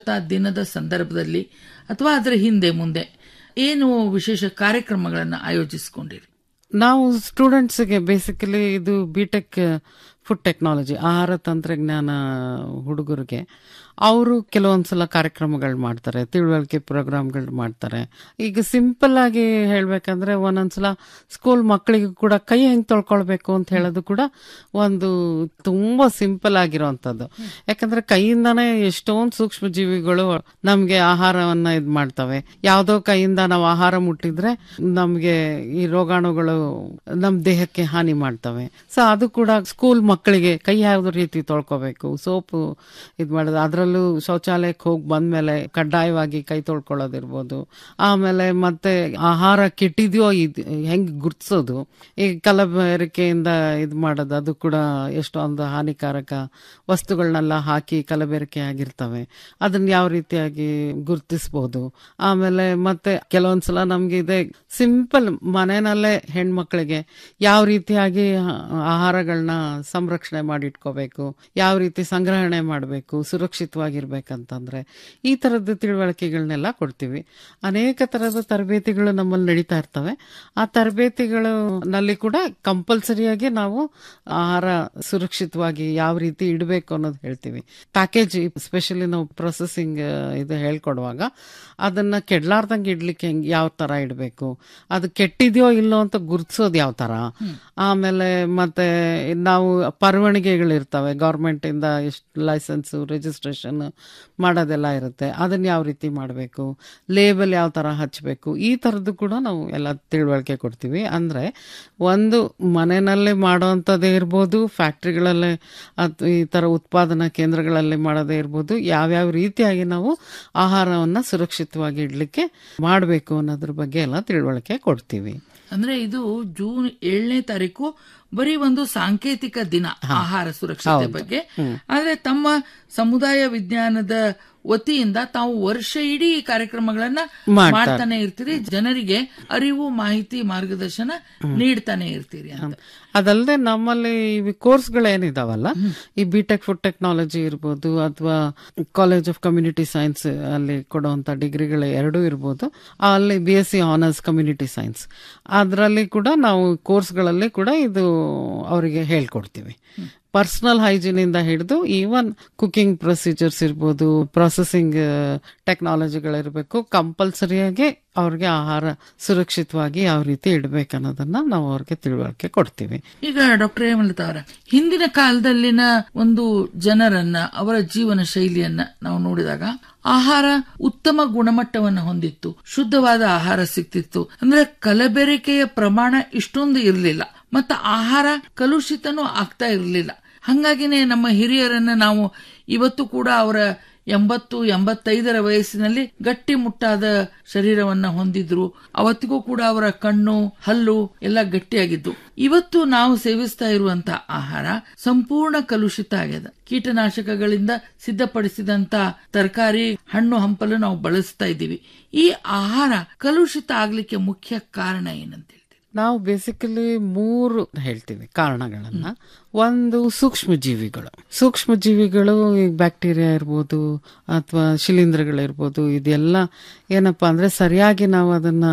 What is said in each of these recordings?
ಆ ದಿನದ ಸಂದರ್ಭದಲ್ಲಿ ಅಥವಾ ಅದರ ಹಿಂದೆ ಮುಂದೆ ಏನು ವಿಶೇಷ ಕಾರ್ಯಕ್ರಮಗಳನ್ನು ಆಯೋಜಿಸಿಕೊಂಡಿರಿ ನಾವು ಸ್ಟೂಡೆಂಟ್ಸ್ಗೆ ಬೇಸಿಕಲಿ ಇದು ಬಿ ಟೆಕ್ ಫುಡ್ ಟೆಕ್ನಾಲಜಿ ಆಹಾರ ತಂತ್ರಜ್ಞಾನ ಹುಡುಗರಿಗೆ ಅವರು ಕೆಲವೊಂದ್ಸಲ ಕಾರ್ಯಕ್ರಮಗಳು ಮಾಡ್ತಾರೆ ತಿಳುವಳಿಕೆ ಪ್ರೋಗ್ರಾಮ್ಗಳು ಮಾಡ್ತಾರೆ ಈಗ ಸಿಂಪಲ್ ಆಗಿ ಹೇಳ್ಬೇಕಂದ್ರೆ ಒಂದೊಂದ್ಸಲ ಸ್ಕೂಲ್ ಮಕ್ಕಳಿಗೆ ಕೂಡ ಕೈ ಹೆಂಗ್ ತೊಳ್ಕೊಳ್ಬೇಕು ಅಂತ ಹೇಳೋದು ಕೂಡ ಒಂದು ತುಂಬಾ ಸಿಂಪಲ್ ಆಗಿರೋಂಥದ್ದು ಯಾಕಂದ್ರೆ ಕೈಯಿಂದಾನೇ ಎಷ್ಟೊಂದು ಸೂಕ್ಷ್ಮ ಜೀವಿಗಳು ನಮ್ಗೆ ಆಹಾರವನ್ನ ಇದ್ ಮಾಡ್ತವೆ ಯಾವ್ದೋ ಕೈಯಿಂದ ನಾವು ಆಹಾರ ಮುಟ್ಟಿದ್ರೆ ನಮ್ಗೆ ಈ ರೋಗಾಣುಗಳು ನಮ್ ದೇಹಕ್ಕೆ ಹಾನಿ ಮಾಡ್ತವೆ ಸೊ ಅದು ಕೂಡ ಸ್ಕೂಲ್ ಮಕ್ಕಳಿಗೆ ಕೈ ಯಾವ ರೀತಿ ತೊಳ್ಕೊಬೇಕು ಸೋಪು ಇದ್ ಮಾಡೋದು ಅದರಲ್ಲೂ ಶೌಚಾಲಯಕ್ಕೆ ಹೋಗಿ ಬಂದ್ಮೇಲೆ ಕಡ್ಡಾಯವಾಗಿ ಕೈ ತೊಳ್ಕೊಳ್ಳೋದಿರ್ಬೋದು ಆಮೇಲೆ ಮತ್ತೆ ಆಹಾರ ಕೆಟ್ಟಿದ್ಯೋ ಇದ್ ಹೆಂಗ್ ಗುರ್ತಿಸೋದು ಈ ಕಲಬೆರಕೆಯಿಂದ ಇದ್ ಮಾಡೋದು ಅದು ಕೂಡ ಎಷ್ಟೊಂದು ಹಾನಿಕಾರಕ ವಸ್ತುಗಳನ್ನೆಲ್ಲ ಹಾಕಿ ಕಲಬೆರಕೆ ಆಗಿರ್ತವೆ ಅದನ್ನ ಯಾವ ರೀತಿಯಾಗಿ ಗುರ್ತಿಸಬಹುದು ಆಮೇಲೆ ಮತ್ತೆ ಕೆಲವೊಂದ್ಸಲ ನಮ್ಗೆ ಇದೆ ಸಿಂಪಲ್ ಮನೆಯಲ್ಲೇ ಹೆಣ್ಮಕ್ಳಿಗೆ ಯಾವ ರೀತಿಯಾಗಿ ಆಹಾರಗಳನ್ನ ಸಂರಕ್ಷಣೆ ಮಾಡಿ ಇಟ್ಕೋಬೇಕು ಯಾವ ರೀತಿ ಸಂಗ್ರಹಣೆ ಮಾಡಬೇಕು ಸುರಕ್ಷಿತವಾಗಿರ್ಬೇಕಂತಂದ್ರೆ ಈ ತರದ ತಿಳುವಳಿಕೆಗಳನ್ನೆಲ್ಲ ಕೊಡ್ತೀವಿ ಅನೇಕ ತರದ ತರಬೇತಿಗಳು ನಮ್ಮಲ್ಲಿ ನಡೀತಾ ಇರ್ತವೆ ಆ ತರಬೇತಿಗಳು ನಲ್ಲಿ ಕೂಡ ಕಂಪಲ್ಸರಿಯಾಗಿ ನಾವು ಆಹಾರ ಸುರಕ್ಷಿತವಾಗಿ ಯಾವ ರೀತಿ ಇಡಬೇಕು ಅನ್ನೋದು ಹೇಳ್ತೀವಿ ಪ್ಯಾಕೇಜ್ ಸ್ಪೆಷಲಿ ನಾವು ಪ್ರೊಸೆಸಿಂಗ್ ಇದು ಹೇಳ್ಕೊಡುವಾಗ ಅದನ್ನ ಕೆಡ್ಲಾರ್ದಂಗೆ ಇಡ್ಲಿಕ್ಕೆ ಹೆಂಗ್ ಯಾವ ತರ ಇಡಬೇಕು ಅದು ಕೆಟ್ಟಿದ್ಯೋ ಇಲ್ಲೋ ಅಂತ ಗುರ್ತಿಸೋದು ಯಾವ ತರ ಆಮೇಲೆ ಮತ್ತೆ ನಾವು ಪರವಾನಗಿಗಳಿರ್ತವೆ ಗೌರ್ಮೆಂಟ್ ಇಂದ ಎಷ್ಟು ಲೈಸೆನ್ಸ್ ರಿಜಿಸ್ಟ್ರೇಷನ್ ಮಾಡೋದೆಲ್ಲ ಇರುತ್ತೆ ಅದನ್ನ ಯಾವ ರೀತಿ ಮಾಡಬೇಕು ಲೇಬಲ್ ಯಾವ ತರ ಹಚ್ಚಬೇಕು ಈ ತರದ್ದು ಕೂಡ ನಾವು ಎಲ್ಲ ತಿಳುವಳಿಕೆ ಕೊಡ್ತೀವಿ ಅಂದ್ರೆ ಒಂದು ಮನೆಯಲ್ಲೇ ಮಾಡೋವಂಥದ್ದೇ ಇರ್ಬೋದು ಫ್ಯಾಕ್ಟ್ರಿಗಳಲ್ಲೇ ಅಥವಾ ಈ ತರ ಉತ್ಪಾದನಾ ಕೇಂದ್ರಗಳಲ್ಲಿ ಮಾಡೋದೇ ಇರ್ಬೋದು ಯಾವ್ಯಾವ ರೀತಿಯಾಗಿ ನಾವು ಆಹಾರವನ್ನ ಸುರಕ್ಷಿತವಾಗಿ ಇಡ್ಲಿಕ್ಕೆ ಮಾಡಬೇಕು ಅನ್ನೋದ್ರ ಬಗ್ಗೆ ಎಲ್ಲ ತಿಳುವಳಿಕೆ ಕೊಡ್ತೀವಿ ಅಂದ್ರೆ ಇದು ಜೂನ್ ಏಳನೇ ತಾರೀಕು ಬರೀ ಒಂದು ಸಾಂಕೇತಿಕ ದಿನ ಆಹಾರ ಸುರಕ್ಷತೆ ಬಗ್ಗೆ ಆದ್ರೆ ತಮ್ಮ ಸಮುದಾಯ ವಿಜ್ಞಾನದ ವತಿಯಿಂದ ತಾವು ವರ್ಷ ಇಡೀ ಈ ಕಾರ್ಯಕ್ರಮಗಳನ್ನ ಮಾಡ್ತಾನೆ ಇರ್ತೀರಿ ಜನರಿಗೆ ಅರಿವು ಮಾಹಿತಿ ಮಾರ್ಗದರ್ಶನ ನೀಡ್ತಾನೆ ಇರ್ತೀರಿ ಅಂತ ಅದಲ್ಲದೆ ನಮ್ಮಲ್ಲಿ ಇವು ಕೋರ್ಸ್ಗಳೇನಿದಾವಲ್ಲ ಈ ಬಿ ಟೆಕ್ ಫುಡ್ ಟೆಕ್ನಾಲಜಿ ಇರ್ಬೋದು ಅಥವಾ ಕಾಲೇಜ್ ಆಫ್ ಕಮ್ಯುನಿಟಿ ಸೈನ್ಸ್ ಅಲ್ಲಿ ಕೊಡುವಂತ ಡಿಗ್ರಿಗಳು ಎರಡೂ ಇರ್ಬೋದು ಅಲ್ಲಿ B S C honours community science ಅದರಲ್ಲಿ ಕೂಡ ನಾವು ಕೋರ್ಸ್ಗಳಲ್ಲಿ ಕೂಡ ಇದು ಅವರಿಗೆ ಹೇಳ್ಕೊಡ್ತೀವಿ ಪರ್ಸನಲ್ ಹೈಜೀನ್ ಇಂದ ಹಿಡಿದು ಈವನ್ ಕುಕಿಂಗ್ ಪ್ರೊಸೀಜರ್ಸ್ ಇರ್ಬೋದು ಪ್ರೊಸೆಸಿಂಗ್ ಟೆಕ್ನಾಲಜಿಗಳಿರಬೇಕು ಕಂಪಲ್ಸರಿಯಾಗಿ ಅವ್ರಿಗೆ ಆಹಾರ ಸುರಕ್ಷಿತವಾಗಿ ಯಾವ ರೀತಿ ಇಡಬೇಕನ್ನೋದನ್ನ ನಾವು ಅವ್ರಿಗೆ ತಿಳುವಳಿಕೆ ಕೊಡ್ತೀವಿ ಈಗ ಡಾಕ್ಟರ್ ಹೇಮಲತಾ ಅವರ ಹಿಂದಿನ ಕಾಲದಲ್ಲಿನ ಒಂದು ಜನರನ್ನ ಅವರ ಜೀವನ ಶೈಲಿಯನ್ನ ನಾವು ನೋಡಿದಾಗ ಆಹಾರ ಉತ್ತಮ ಗುಣಮಟ್ಟವನ್ನು ಹೊಂದಿತ್ತು ಶುದ್ಧವಾದ ಆಹಾರ ಸಿಕ್ತಿತ್ತು ಅಂದ್ರೆ ಕಲಬೆರಕೆಯ ಪ್ರಮಾಣ ಇಷ್ಟೊಂದು ಇರಲಿಲ್ಲ ಮತ್ತ ಆಹಾರ ಕಲುಷಿತನೂ ಆಗ್ತಾ ಇರಲಿಲ್ಲ ಹಂಗಾಗಿನೇ ನಮ್ಮ ಹಿರಿಯರನ್ನ ನಾವು ಇವತ್ತು ಕೂಡ ಅವರ ಎಂಬತ್ತು ಎಂಬತ್ತೈದರ ವಯಸ್ಸಿನಲ್ಲಿ ಗಟ್ಟಿ ಮುಟ್ಟಾದ ಶರೀರವನ್ನ ಹೊಂದಿದ್ರು ಅವತ್ತಿಗೂ ಕೂಡ ಅವರ ಕಣ್ಣು ಹಲ್ಲು ಎಲ್ಲ ಗಟ್ಟಿಯಾಗಿದ್ದು ಇವತ್ತು ನಾವು ಸೇವಿಸ್ತಾ ಇರುವಂತ ಆಹಾರ ಸಂಪೂರ್ಣ ಕಲುಷಿತ ಆಗ್ಯದ ಕೀಟನಾಶಕಗಳಿಂದ ಸಿದ್ಧಪಡಿಸಿದಂತ ತರಕಾರಿ ಹಣ್ಣು ಹಂಪಲು ನಾವು ಬಳಸ್ತಾ ಇದ್ದೀವಿ ಈ ಆಹಾರ ಕಲುಷಿತ ಆಗ್ಲಿಕ್ಕೆ ಮುಖ್ಯ ಕಾರಣ ಏನಂತ ಹೇಳ್ತೀವಿ ನಾವು ಬೇಸಿಕಲಿ ಮೂರು ಹೇಳ್ತೀವಿ ಕಾರಣಗಳನ್ನ ಒಂದು ಸೂಕ್ಷ್ಮ ಜೀವಿಗಳು ಸೂಕ್ಷ್ಮ ಜೀವಿಗಳು ಈಗ ಬ್ಯಾಕ್ಟೀರಿಯಾ ಇರ್ಬೋದು ಅಥವಾ ಶಿಲೀಂಧ್ರಗಳಿರ್ಬೋದು ಇದೆಲ್ಲ ಏನಪ್ಪಾ ಅಂದ್ರೆ ಸರಿಯಾಗಿ ನಾವು ಅದನ್ನ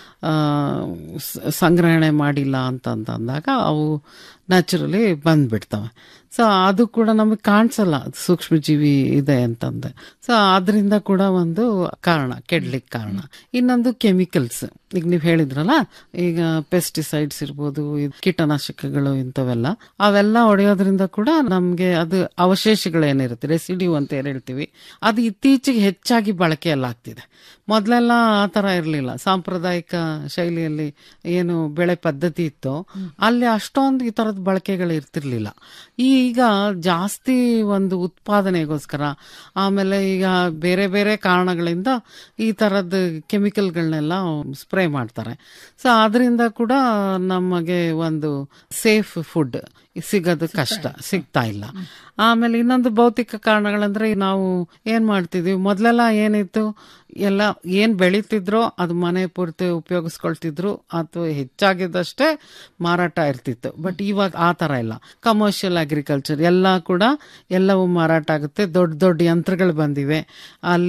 ಸಂಗ್ರಹಣೆ ಮಾಡಿಲ್ಲ ಅಂತಂದಾಗ ಅವು ನ್ಯಾಚುರಲಿ ಬಂದ್ಬಿಡ್ತವೆ ಸೊ ಅದು ಕೂಡ ನಮಗೆ ಕಾಣಿಸಲ್ಲ ಸೂಕ್ಷ್ಮ ಜೀವಿ ಇದೆ ಅಂತಂದೆ ಸೊ ಅದರಿಂದ ಕೂಡ ಒಂದು ಕಾರಣ ಕೆಡ್ಲಿಕ್ಕೆ ಕಾರಣ ಇನ್ನೊಂದು ಕೆಮಿಕಲ್ಸ್ ಈಗ ನೀವು ಹೇಳಿದ್ರಲ್ಲ ಈಗ ಪೆಸ್ಟಿಸೈಡ್ಸ್ ಇರ್ಬೋದು ಕೀಟನಾಶಕಗಳು ಇಂಥವೆಲ್ಲ ಅವೆಲ್ಲ ಹೊಡೆಯೋದ್ರಿಂದ ಕೂಡ ನಮ್ಗೆ ಅದು ಅವಶೇಷಗಳೇನಿರುತ್ತೆ ರೆಸಿಡ್ಯೂ ಅಂತ ಏನ್ ಹೇಳ್ತೀವಿ ಅದು ಇತ್ತೀಚೆಗೆ ಹೆಚ್ಚಾಗಿ ಬಳಕೆಯಲ್ಲ ಆಗ್ತಿದೆ ಮೊದಲೆಲ್ಲ ಆ ತರ ಇರಲಿಲ್ಲ ಸಾಂಪ್ರದಾಯಿಕ ಶೈಲಿಯಲ್ಲಿ ಏನು ಬೆಳೆ ಪದ್ಧತಿ ಇತ್ತು ಅಲ್ಲಿ ಅಷ್ಟೊಂದು ಈ ತರದ ಬಳಕೆಗಳು ಇರ್ತಿರ್ಲಿಲ್ಲ ಈಗ ಜಾಸ್ತಿ ಒಂದು ಉತ್ಪಾದನೆಗೋಸ್ಕರ ಆಮೇಲೆ ಈಗ ಬೇರೆ ಬೇರೆ ಕಾರಣಗಳಿಂದ ಈ ತರದ ಕೆಮಿಕಲ್ಗಳನ್ನೆಲ್ಲ ಸ್ಪ್ರೇ ಮಾಡ್ತಾರೆ ಸೊ ಅದರಿಂದ ಕೂಡ ನಮಗೆ ಒಂದು ಸೇಫ್ ಫುಡ್ ಸಿಗೋದು ಕಷ್ಟ ಸಿಗ್ತಾ ಇಲ್ಲ ಆಮೇಲೆ ಇನ್ನೊಂದು ಭೌತಿಕ ಕಾರಣಗಳಂದ್ರೆ ನಾವು ಏನ್ ಮಾಡ್ತಿದ್ವಿ ಮೊದ್ಲೆಲ್ಲ ಏನಿತ್ತು ಎಲ್ಲ ಏನ್ ಬೆಳೀತಿದ್ರೋ ಅದು ಮನೆ ಪೂರ್ತಿ ಉಪಯೋಗಿಸ್ಕೊಳ್ತಿದ್ರು ಅಥವಾ ಹೆಚ್ಚಾಗಿದ್ದಷ್ಟೇ ಮಾರಾಟ ಇರ್ತಿತ್ತು ಬಟ್ ಇವಾಗ ಆ ತರ ಇಲ್ಲ ಕಮರ್ಷಿಯಲ್ ಅಗ್ರಿಕಲ್ಚರ್ ಎಲ್ಲ ಕೂಡ ಎಲ್ಲವೂ ಮಾರಾಟ ಆಗುತ್ತೆ ದೊಡ್ಡ ದೊಡ್ಡ ಯಂತ್ರಗಳು ಬಂದಿವೆ ಅಲ್ಲಿ